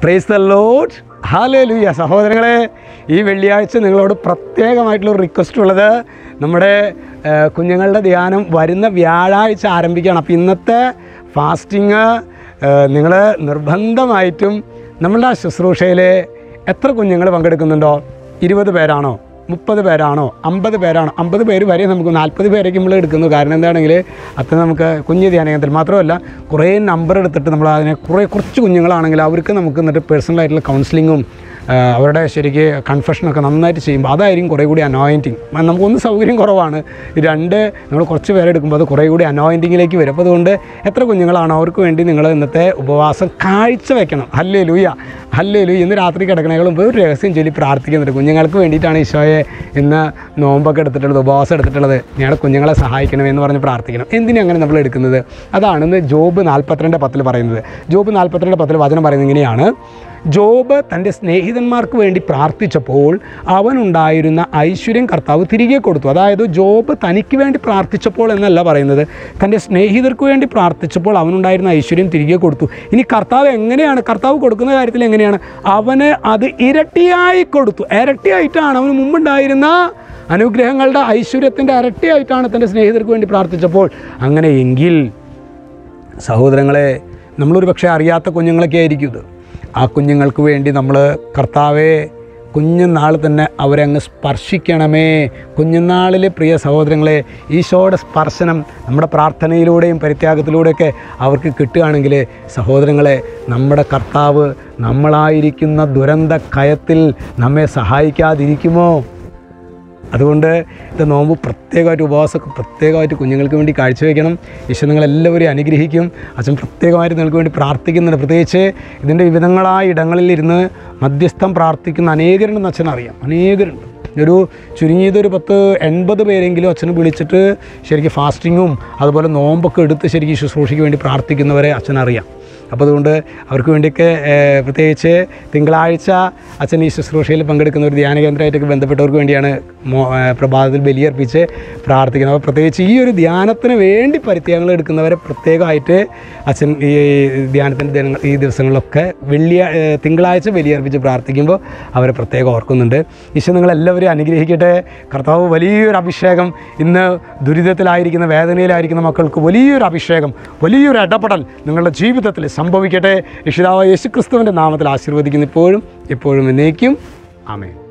praise the load hallelujah സഹോദരങ്ങളെ ഈ വെള്ളിയാഴ്ച നിങ്ങളോട് പ്രത്യേകമായിട്ടുള്ള റിക്വസ്റ്റ് ഉള്ളത് നമ്മുടെ ആ, കുഞ്ഞുങ്ങളുടെ ധ്യാനം വരുന്ന വ്യാഴാഴ്ച ആരംഭിക്കുകയാണ് അപ്പോൾ ഇന്നത്തെ ഫാസ്റ്റിങ് നിങ്ങൾ നിർബന്ധമായിട്ടും നമ്മളുടെ ആ ശുശ്രൂഷയിൽ എത്ര കുഞ്ഞുങ്ങൾ പങ്കെടുക്കുന്നുണ്ടോ ഇരുപത് പേരാണോ മുപ്പത് പേരാണോ അമ്പത് പേരാണോ അമ്പത് പേര് വരെ നമുക്ക് നാൽപ്പത് പേരേക്ക് നമ്മൾ എടുക്കുന്നു കാരണം എന്താണെങ്കിൽ അത്ര നമുക്ക് കുഞ്ഞ് ധ്യാനകേന്ദ്രം മാത്രമല്ല കുറേ നമ്പർ എടുത്തിട്ട് നമ്മൾ അതിനെ കുറേ കുറച്ച് കുഞ്ഞുങ്ങളാണെങ്കിൽ അവർക്ക് നമുക്ക് എന്നിട്ട് പേഴ്സണലായിട്ടുള്ള കൗൺസിലിങ്ങും ആ, അവരുടെ ശരിക്ക് കൺഫെഷനൊക്കെ നന്നായിട്ട് ചെയ്യുമ്പോൾ അതായിരിക്കും കുറേ കൂടി അനോയിൻറ്റിങ് നമുക്കൊന്ന് സൗകര്യം കുറവാണ് രണ്ട് നമ്മൾ കുറച്ച് പേരെ എടുക്കുമ്പോൾ അത് കുറേ കൂടി അനോയിൻറ്റിങ്ങിലേക്ക് വരും അപ്പോൾ അതുകൊണ്ട് എത്ര കുഞ്ഞുങ്ങളാണോ അവർക്ക് വേണ്ടി നിങ്ങൾ ഇന്നത്തെ ഉപവാസം കാഴ്ച വെക്കണം ഹല്ലേ ലൂയ ഹല്ലേ ലൂയ ഇന്ന് രാത്രി കിടക്കണേക്കാൾ മുമ്പ് ഒരു രഹസ്യം ചൊല്ലി പ്രാർത്ഥിക്കുന്നുണ്ട് കുഞ്ഞുങ്ങൾക്ക് വേണ്ടിയിട്ടാണ് ഈശോയെ ഇന്ന് നോമ്പൊക്കെ എടുത്തിട്ടുള്ളത് ഉപവാസം എടുത്തിട്ടുള്ളത് ഞങ്ങളുടെ കുഞ്ഞുങ്ങളെ സഹായിക്കണമേ എന്ന് പറഞ്ഞ് പ്രാർത്ഥിക്കണം എന്തിനാ അങ്ങനെ നമ്മൾ എടുക്കുന്നത് അതാണെന്ന് ജോബ് നാൽപ്പത്തിരണ്ട് പത്തിൽ പറയുന്നത് ജോബ് നാൽപ്പത്തിരണ്ട് പത്തിൽ വചനം പറയുന്നത് ഇങ്ങനെയാണ് ജോബ് തൻ്റെ സ്നേഹിതന്മാർക്ക് വേണ്ടി പ്രാർത്ഥിച്ചപ്പോൾ അവനുണ്ടായിരുന്ന ഐശ്വര്യം കർത്താവ് തിരികെ കൊടുത്തു അതായത് ജോബ് തനിക്ക് വേണ്ടി പ്രാർത്ഥിച്ചപ്പോൾ എന്നല്ല പറയുന്നത് തൻ്റെ സ്നേഹിതർക്ക് വേണ്ടി പ്രാർത്ഥിച്ചപ്പോൾ അവനുണ്ടായിരുന്ന ഐശ്വര്യം തിരികെ കൊടുത്തു ഇനി കർത്താവ് എങ്ങനെയാണ് കർത്താവ് കൊടുക്കുന്ന കാര്യത്തിൽ എങ്ങനെയാണ് അവന് അത് ഇരട്ടിയായി കൊടുത്തു ഇരട്ടിയായിട്ടാണ് അവന് മുമ്പുണ്ടായിരുന്ന അനുഗ്രഹങ്ങളുടെ ഐശ്വര്യത്തിൻ്റെ ഇരട്ടിയായിട്ടാണ് തൻ്റെ സ്നേഹിതർക്ക് വേണ്ടി പ്രാർത്ഥിച്ചപ്പോൾ അങ്ങനെയെങ്കിൽ സഹോദരങ്ങളെ നമ്മളൊരു പക്ഷേ അറിയാത്ത കുഞ്ഞുങ്ങളൊക്കെ ആയിരിക്കും ഇത് ആ കുഞ്ഞുങ്ങൾക്ക് വേണ്ടി നമ്മൾ കർത്താവെ കുഞ്ഞുനാൾ തന്നെ അവരെ അങ്ങ് സ്പർശിക്കണമേ കുഞ്ഞുനാളിലെ പ്രിയ സഹോദരങ്ങളെ ഈശോയുടെ സ്പർശനം നമ്മുടെ പ്രാർത്ഥനയിലൂടെയും പരിത്യാഗത്തിലൂടെയൊക്കെ അവർക്ക് കിട്ടുകയാണെങ്കിൽ സഹോദരങ്ങളെ നമ്മുടെ കർത്താവ് നമ്മളായിരിക്കുന്ന ദുരന്ത കയത്തിൽ നമ്മെ സഹായിക്കാതിരിക്കുമോ അതുകൊണ്ട് ഇത് നോമ്പ് പ്രത്യേകമായിട്ട് ഉപവാസമൊക്കെ പ്രത്യേകമായിട്ട് കുഞ്ഞുങ്ങൾക്ക് വേണ്ടി കാഴ്ചവെക്കണം ഈശോ നിങ്ങളെല്ലാവരെയും അനുഗ്രഹിക്കും അച്ഛൻ പ്രത്യേകമായിട്ട് നിങ്ങൾക്ക് വേണ്ടി പ്രാർത്ഥിക്കുന്നുണ്ട് പ്രത്യേകിച്ച് ഇതിൻ്റെ വിവിധങ്ങളായ ഇടങ്ങളിൽ ഇരുന്ന് മധ്യസ്ഥം പ്രാർത്ഥിക്കുന്ന അനേകരുണ്ടെന്ന് അച്ഛൻ അറിയാം അനേകരുണ്ട് ഒരു ചുരുങ്ങിയതൊരു പത്ത് എൺപത് പേരെങ്കിലും അച്ഛനെ വിളിച്ചിട്ട് ശരിക്കും ഫാസ്റ്റിങ്ങും അതുപോലെ നോമ്പൊക്കെ എടുത്ത് ശരിക്കും ശുശ്രൂഷയ്ക്ക് വേണ്ടി പ്രാർത്ഥിക്കുന്നവരെ അച്ഛനറിയാം അപ്പോൾ അതുകൊണ്ട് അവർക്ക് വേണ്ടിയൊക്കെ ഏഹ്, പ്രത്യേകിച്ച് തിങ്കളാഴ്ച അച്ഛൻ ഈ ശുശ്രൂഷയിൽ പങ്കെടുക്കുന്ന ഒരു ധ്യാന കേന്ദ്രമായിട്ടൊക്കെ ബന്ധപ്പെട്ടവർക്ക് വേണ്ടിയാണ് മോ ഏഹ്, പ്രഭാതത്തിൽ ബലിയർപ്പിച്ച് പ്രാർത്ഥിക്കുന്നത് അപ്പോൾ പ്രത്യേകിച്ച് ഈ ഒരു ധ്യാനത്തിന് വേണ്ടി പരിത്യാഗങ്ങൾ എടുക്കുന്നവരെ പ്രത്യേകമായിട്ട് അച്ഛൻ ഈ ധ്യാനത്തിൻ്റെ ദിനങ്ങൾ ഈ ദിവസങ്ങളിലൊക്കെ വെള്ളിയ ഏഹ്, തിങ്കളാഴ്ച ബലിയർപ്പിച്ച് പ്രാർത്ഥിക്കുമ്പോൾ അവരെ പ്രത്യേകം ഓർക്കുന്നുണ്ട് ഈശോ നിങ്ങളെല്ലാവരെയും അനുഗ്രഹിക്കട്ടെ കർത്താവ് വലിയൊരു അഭിഷേകം ഇന്ന് ദുരിതത്തിലായിരിക്കുന്ന വേദനയിലായിരിക്കുന്ന മക്കൾക്ക് വലിയൊരു അഭിഷേകം വലിയൊരു ഇടപെടൽ നിങ്ങളുടെ ജീവിതത്തിൽ സംഭവിക്കട്ടെ രക്ഷിതാവ് യേശുക്രിസ്തുവിൻ്റെ നാമത്തിൽ ആശീർവദിക്കുന്നു ഇപ്പോഴും എപ്പോഴും എന്നേക്കും ആമേൻ